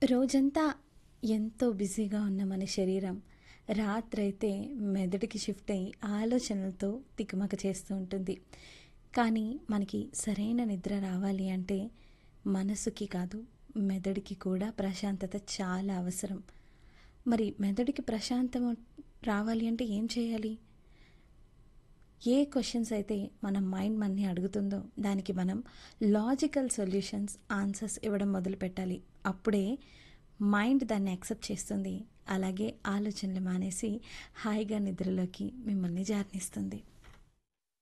రోజంతా ఎంతో బిజీగా ఉన్న మన శరీరం రాత్రైతే మెదడుకి షిఫ్ట్ అయ్యి ఆలోచనలతో తికమక చేస్తూ ఉంటుంది కానీ మనకి సరైన నిద్ర రావాలి అంటే మనసుకి కాదు మెదడుకి కూడా ప్రశాంతత చాలా అవసరం మరి మెదడుకి ప్రశాంతం రావాలి అంటే ఏం చేయాలి ఏ క్వశ్చన్స్ అయితే మన మైండ్ మనని అడుగుతుందో దానికి మనం లాజికల్ సొల్యూషన్స్ ఆన్సర్స్ ఇవ్వడం మొదలు పెట్టాలి అప్పుడే మైండ్ దాన్ని యాక్సెప్ట్ చేస్తుంది అలాగే ఆలోచనలు మానేసి హాయిగా నిద్రలోకి మిమ్మల్ని జారనిస్తుంది